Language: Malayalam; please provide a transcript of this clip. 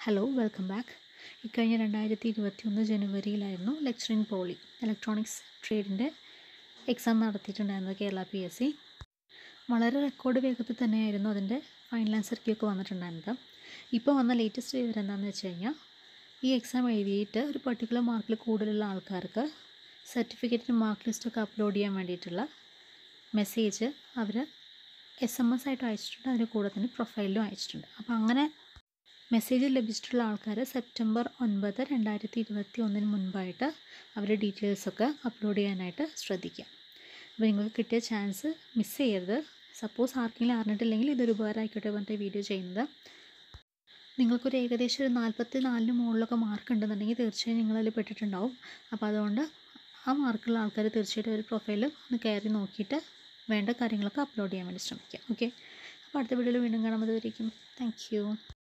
ഹലോ വെൽക്കം ബാക്ക് ഇക്കഴിഞ്ഞ രണ്ടായിരത്തി ഇരുപത്തി ഒന്ന് ജനുവരിയിലായിരുന്നു ലെക്ചറിങ് പോളി ഇലക്ട്രോണിക്സ് ട്രേഡിൻ്റെ എക്സാം നടത്തിയിട്ടുണ്ടായിരുന്നത് കേരള പി എസ് സി വളരെ റെക്കോർഡ് വേഗത്തിൽ തന്നെയായിരുന്നു അതിൻ്റെ ഫൈനൽ ആൻസർ കീ ഒക്കെ വന്നിട്ടുണ്ടായിരുന്നത് ഇപ്പോൾ വന്ന ലേറ്റസ്റ്റ് വിവരം എന്താണെന്ന് വെച്ച് കഴിഞ്ഞാൽ ഈ എക്സാം എഴുതിയിട്ട് ഒരു പർട്ടിക്കുലർ മാർക്കിൽ കൂടുതലുള്ള ആൾക്കാർക്ക് സർട്ടിഫിക്കറ്റിന് മാർക്ക് ലിസ്റ്റൊക്കെ അപ്ലോഡ് ചെയ്യാൻ വേണ്ടിയിട്ടുള്ള മെസ്സേജ് അവർ എസ് എം എസ് ആയിട്ട് അയച്ചിട്ടുണ്ട് അതിന് കൂടെ തന്നെ പ്രൊഫൈലിലും അയച്ചിട്ടുണ്ട് അപ്പോൾ അങ്ങനെ മെസ്സേജ് ലഭിച്ചിട്ടുള്ള ആൾക്കാർ സെപ്റ്റംബർ ഒൻപത് രണ്ടായിരത്തി ഇരുപത്തി ഒന്നിന് മുൻപായിട്ട് അവരുടെ ഡീറ്റെയിൽസൊക്കെ അപ്ലോഡ് ചെയ്യാനായിട്ട് ശ്രദ്ധിക്കുക അപ്പോൾ നിങ്ങൾക്ക് കിട്ടിയ ചാൻസ് മിസ് ചെയ്യരുത് സപ്പോസ് ആർക്കെങ്കിലും അറിഞ്ഞിട്ടില്ലെങ്കിൽ ഇതൊരു ഉപകാരമായിക്കോട്ടെ പറഞ്ഞിട്ട് വീഡിയോ ചെയ്യുന്നത് നിങ്ങൾക്കൊരു ഏകദേശം ഒരു നാൽപ്പത്തി നാലിന് മുകളിലൊക്കെ മാർക്ക് ഉണ്ടെന്നുണ്ടെങ്കിൽ തീർച്ചയായും നിങ്ങളതിൽ പെട്ടിട്ടുണ്ടാവും അപ്പോൾ അതുകൊണ്ട് ആ മാർക്കുള്ള ആൾക്കാർ തീർച്ചയായിട്ടും ഒരു പ്രൊഫൈൽ ഒന്ന് കയറി നോക്കിയിട്ട് വേണ്ട കാര്യങ്ങളൊക്കെ അപ്ലോഡ് ചെയ്യാൻ വേണ്ടി ശ്രമിക്കുക ഓക്കെ അപ്പോൾ അടുത്ത വീഡിയോയിൽ വീണ്ടും കാണാൻ അതുവരേക്കും താങ്ക് യു